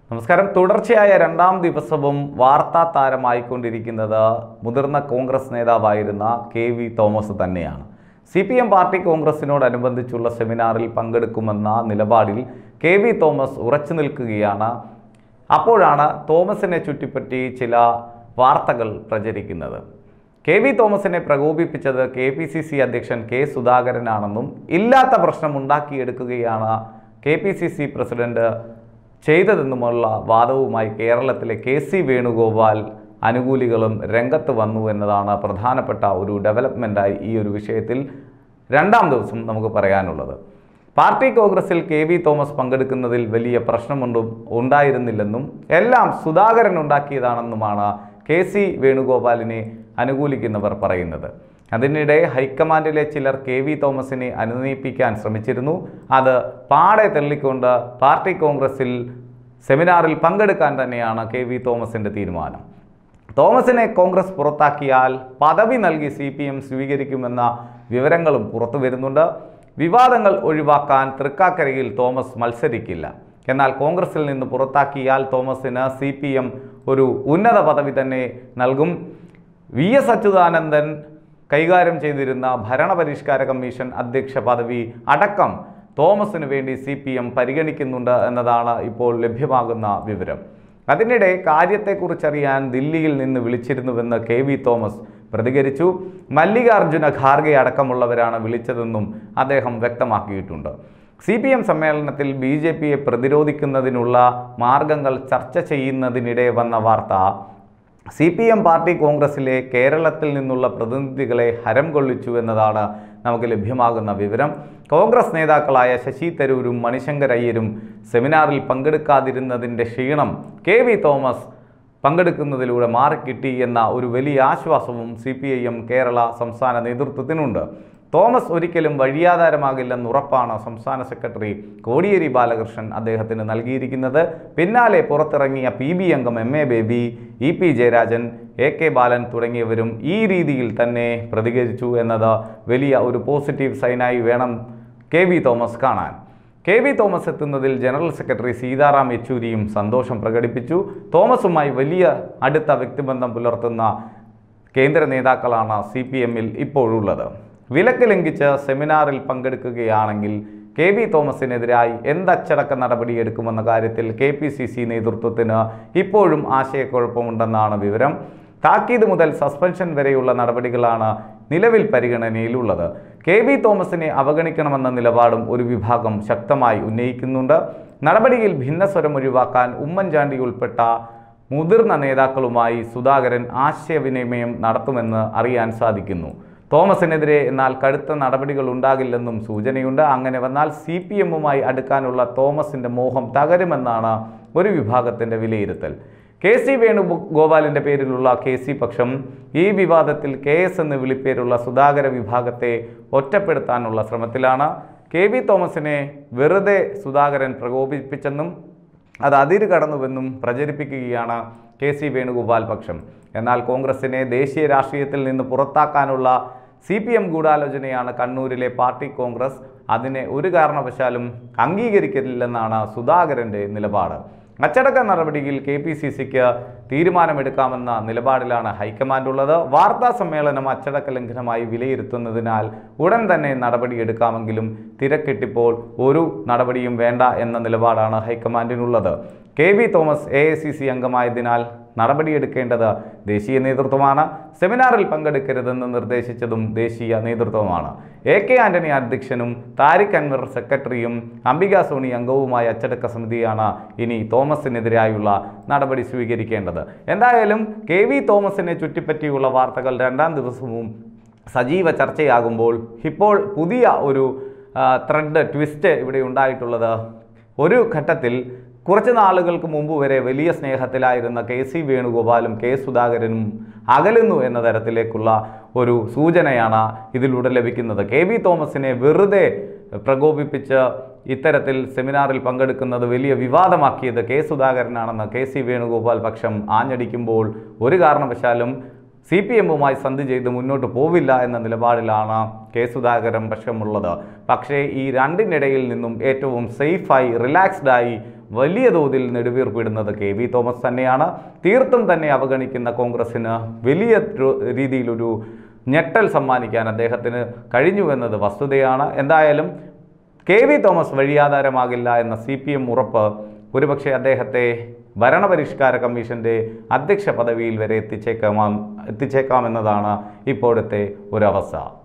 നമസ്കാരം തുടർച്ചയായ രണ്ടാം ദിവസവും വാർത്താ താരമായിക്കൊണ്ടിരിക്കുന്നത് മുതിർന്ന കോൺഗ്രസ് നേതാവായിരുന്ന കെ വി തോമസ് തന്നെയാണ് സി പി എം പാർട്ടി കോൺഗ്രസിനോടനുബന്ധിച്ചുള്ള സെമിനാറിൽ പങ്കെടുക്കുമെന്ന നിലപാടിൽ കെ വി തോമസ് ഉറച്ചു നിൽക്കുകയാണ് അപ്പോഴാണ് തോമസിനെ ചുറ്റിപ്പറ്റി ചില വാർത്തകൾ പ്രചരിക്കുന്നത് കെ വി തോമസിനെ പ്രകോപിപ്പിച്ചത് കെ പി സി സി അധ്യക്ഷൻ കെ സുധാകരനാണെന്നും ഇല്ലാത്ത പ്രശ്നം ഉണ്ടാക്കിയെടുക്കുകയാണ് K P C C president ചെയ്തതെന്നുമുള്ള വാദവുമായി കേരളത്തിലെ കെ സി വേണുഗോപാൽ അനുകൂലികളും രംഗത്ത് വന്നു എന്നതാണ് പ്രധാനപ്പെട്ട ഒരു ഡെവലപ്മെൻറ്റായി ഈ ഒരു വിഷയത്തിൽ രണ്ടാം ദിവസം നമുക്ക് പറയാനുള്ളത് പാർട്ടി കോൺഗ്രസിൽ കെ വി തോമസ് പങ്കെടുക്കുന്നതിൽ വലിയ പ്രശ്നമൊന്നും ഉണ്ടായിരുന്നില്ലെന്നും എല്ലാം സുധാകരൻ ഉണ്ടാക്കിയതാണെന്നുമാണ് കെ സി വേണുഗോപാലിനെ അനുകൂലിക്കുന്നവർ പറയുന്നത് അതിനിടെ ഹൈക്കമാൻഡിലെ ചിലർ കെ വി തോമസിനെ അനുനയിപ്പിക്കാൻ ശ്രമിച്ചിരുന്നു അത് പാടെ തള്ളിക്കൊണ്ട് പാർട്ടി കോൺഗ്രസിൽ സെമിനാറിൽ പങ്കെടുക്കാൻ തന്നെയാണ് കെ വി തോമസിൻ്റെ തീരുമാനം തോമസിനെ കോൺഗ്രസ് പുറത്താക്കിയാൽ പദവി നൽകി സി പി എം സ്വീകരിക്കുമെന്ന വിവരങ്ങളും പുറത്തു വരുന്നുണ്ട് വിവാദങ്ങൾ ഒഴിവാക്കാൻ തൃക്കാക്കരയിൽ തോമസ് മത്സരിക്കില്ല എന്നാൽ കോൺഗ്രസിൽ നിന്ന് പുറത്താക്കിയാൽ തോമസിന് സി പി എം ഒരു ഉന്നത പദവി തന്നെ നൽകും വി എസ് അച്യുതാനന്ദൻ കൈകാര്യം ചെയ്തിരുന്ന ഭരണപരിഷ്കാര കമ്മീഷൻ അധ്യക്ഷ പദവി അടക്കം തോമസിന് വേണ്ടി സി പി എം പരിഗണിക്കുന്നുണ്ട് എന്നതാണ് ഇപ്പോൾ ലഭ്യമാകുന്ന വിവരം അതിനിടെ കാര്യത്തെക്കുറിച്ചറിയാൻ ദില്ലിയിൽ നിന്ന് വിളിച്ചിരുന്നുവെന്ന് കെ വി തോമസ് പ്രതികരിച്ചു മല്ലികാർജുന ഖാർഗെ അടക്കമുള്ളവരാണ് വിളിച്ചതെന്നും അദ്ദേഹം വ്യക്തമാക്കിയിട്ടുണ്ട് സി പി എം സമ്മേളനത്തിൽ ബി ജെ പിയെ പ്രതിരോധിക്കുന്നതിനുള്ള മാർഗങ്ങൾ ചർച്ച ചെയ്യുന്നതിനിടെ വന്ന വാർത്ത സി പി എം പാർട്ടി കോൺഗ്രസിലെ കേരളത്തിൽ നിന്നുള്ള പ്രതിനിധികളെ ഹരം കൊള്ളിച്ചു എന്നതാണ് നമുക്ക് ലഭ്യമാകുന്ന വിവരം കോൺഗ്രസ് നേതാക്കളായ ശശി തരൂരും മണിശങ്കർ അയ്യരും സെമിനാറിൽ പങ്കെടുക്കാതിരുന്നതിൻ്റെ ക്ഷീണം കെ വി തോമസ് പങ്കെടുക്കുന്നതിലൂടെ മാറിക്കിട്ടി എന്ന ഒരു വലിയ ആശ്വാസവും C P I M Kerala സംസ്ഥാന നേതൃത്വത്തിനുണ്ട് തോമസ് ഒരിക്കലും വഴിയാധാരമാകില്ലെന്ന് ഉറപ്പാണ് സംസ്ഥാന സെക്രട്ടറി കോടിയേരി ബാലകൃഷ്ണൻ അദ്ദേഹത്തിന് നൽകിയിരിക്കുന്നത് പിന്നാലെ പുറത്തിറങ്ങിയ പി ബി അംഗം M A Baby E P Jayarajan A K Balan തുടങ്ങിയവരും ഈ രീതിയിൽ തന്നെ പ്രതികരിച്ചു എന്നത് വലിയ ഒരു പോസിറ്റീവ് സൈനായി വേണം കെ വി തോമസ് കാണാൻ കെ വി തോമസ് എത്തുന്നതിൽ ജനറൽ സെക്രട്ടറി സീതാറാം യെച്ചൂരിയും സന്തോഷം പ്രകടിപ്പിച്ചു തോമസുമായി വലിയ അടുത്ത വ്യക്തിബന്ധം പുലർത്തുന്ന കേന്ദ്ര നേതാക്കളാണ് സി പി എമ്മിൽ ഇപ്പോഴുള്ളത് വിലക്ക് ലംഘിച്ച് സെമിനാറിൽ പങ്കെടുക്കുകയാണെങ്കിൽ കെ വി തോമസിനെതിരായി എന്തച്ചടക്ക നടപടിയെടുക്കുമെന്ന കാര്യത്തിൽ കെ പി സി സി നേതൃത്വത്തിന് ഇപ്പോഴും ആശയക്കുഴപ്പമുണ്ടെന്നാണ് വിവരം താക്കീത് മുതൽ സസ്പെൻഷൻ വരെയുള്ള നടപടികളാണ് നിലവിൽ പരിഗണനയിലുള്ളത് കെ വി തോമസിനെ അവഗണിക്കണമെന്ന നിലപാടും ഒരു വിഭാഗം ശക്തമായി ഉന്നയിക്കുന്നുണ്ട് നടപടിയിൽ ഭിന്നസ്വരം ഒഴിവാക്കാൻ ഉമ്മൻചാണ്ടി ഉൾപ്പെട്ട മുതിർന്ന നേതാക്കളുമായി സുധാകരൻ ആശയവിനിമയം നടത്തുമെന്ന് അറിയാൻ സാധിക്കുന്നു തോമസിനെതിരെ എന്നാൽ കടുത്ത നടപടികൾ ഉണ്ടാകില്ലെന്നും സൂചനയുണ്ട് അങ്ങനെ വന്നാൽ സി പി എമ്മുമായി അടുക്കാനുള്ള തോമസിൻ്റെ മോഹം തകരുമെന്നാണ് ഒരു വിഭാഗത്തിൻ്റെ വിലയിരുത്തൽ കെ സി വേണുഗോപാലിൻ്റെ പേരിലുള്ള കെ സി പക്ഷം ഈ വിവാദത്തിൽ കെ എസ് എന്ന് വിളിപ്പേരുള്ള സുധാകര വിഭാഗത്തെ ഒറ്റപ്പെടുത്താനുള്ള ശ്രമത്തിലാണ് കെ വി തോമസിനെ വെറുതെ സുധാകരൻ പ്രകോപിപ്പിച്ചെന്നും അത് അതിര് കടന്നുവെന്നും പ്രചരിപ്പിക്കുകയാണ് കെ സി വേണുഗോപാൽ പക്ഷം എന്നാൽ കോൺഗ്രസിനെ ദേശീയ രാഷ്ട്രീയത്തിൽ നിന്ന് പുറത്താക്കാനുള്ള സി പി എം ഗൂഢാലോചനയാണ് കണ്ണൂരിലെ പാർട്ടി കോൺഗ്രസ് അതിനെ ഒരു കാരണവശാലും അംഗീകരിക്കില്ലെന്നാണ് സുധാകരൻ്റെ നിലപാട് അച്ചടക്ക നടപടിയിൽ കെ പി സി സിക്ക് തീരുമാനമെടുക്കാമെന്ന നിലപാടിലാണ് ഹൈക്കമാൻഡ് ഉള്ളത് വാർത്താ സമ്മേളനം അച്ചടക്ക ലംഘനമായി വിലയിരുത്തുന്നതിനാൽ ഉടൻ തന്നെ നടപടിയെടുക്കാമെങ്കിലും തിരക്കിട്ടിപ്പോൾ ഒരു നടപടിയും വേണ്ട എന്ന നിലപാടാണ് ഹൈക്കമാൻഡിനുള്ളത് K V Thomas A I C C അംഗമായതിനാൽ നടപടിയെടുക്കേണ്ടത് ദേശീയ നേതൃത്വമാണ് സെമിനാറിൽ പങ്കെടുക്കരുതെന്ന് നിർദ്ദേശിച്ചതും ദേശീയ നേതൃത്വമാണ് എ കെ ആന്റണി അധ്യക്ഷനും താരിഖ് അൻവർ സെക്രട്ടറിയും അംബിക സോണി അംഗവുമായ അച്ചടക്ക സമിതിയാണ് ഇനി തോമസിനെതിരായുള്ള നടപടി സ്വീകരിക്കേണ്ടത് എന്തായാലും കെ വി തോമസിനെ ചുറ്റിപ്പറ്റിയുള്ള വാർത്തകൾ രണ്ടാം ദിവസവും സജീവ ചർച്ചയാകുമ്പോൾ ഇപ്പോൾ പുതിയ ഒരു ത്രെഡ് ട്വിസ്റ്റ് ഇവിടെ ഉണ്ടായിട്ടുള്ളത് ഒരു ഘട്ടത്തിൽ കുറച്ച് നാളുകൾക്ക് മുമ്പ് വരെ വലിയ സ്നേഹത്തിലായിരുന്ന കെ സി വേണുഗോപാലും കെ സുധാകരനും അകലുന്നു എന്ന തരത്തിലേക്കുള്ള ഒരു സൂചനയാണ് ഇതിലൂടെ ലഭിക്കുന്നത് കെ വി തോമസിനെ വെറുതെ പ്രകോപിപ്പിച്ച് ഇത്തരത്തിൽ സെമിനാറിൽ പങ്കെടുക്കുന്നത് വലിയ വിവാദമാക്കിയത് കെ സുധാകരനാണെന്ന് കെ സി വേണുഗോപാൽ പക്ഷം ആഞ്ഞടിക്കുമ്പോൾ ഒരു കാരണവശാലും സി പി എമ്മുമായി സന്ധി ചെയ്ത് മുന്നോട്ട് പോവില്ല എന്ന നിലപാടിലാണ് കെ സുധാകരൻ പക്ഷമുള്ളത് പക്ഷേ ഈ രണ്ടിനിടയിൽ നിന്നും ഏറ്റവും സേഫായി റിലാക്സ്ഡായി വലിയ തോതിൽ നെടുവീർപ്പിടുന്നത് കെ വി തോമസ് തന്നെയാണ് തീർത്തും തന്നെ അവഗണിക്കുന്ന കോൺഗ്രസ്സിന് വലിയ ഒരു രീതിയിലൊരു ഞെട്ടൽ സമ്മാനിക്കാൻ അദ്ദേഹത്തിന് കഴിഞ്ഞു എന്നത് വസ്തുതയാണ് എന്തായാലും കെ വി തോമസ് വഴിയാധാരമാകില്ല എന്ന സി പി എം ഉറപ്പ് ഒരുപക്ഷെ അദ്ദേഹത്തെ ഭരണപരിഷ്കാര കമ്മീഷന്റെ അധ്യക്ഷ പദവിയിൽ വരെ എത്തിച്ചേക്കാമാ എത്തിച്ചേക്കാമെന്നതാണ് ഇപ്പോഴത്തെ ഒരവസ്ഥ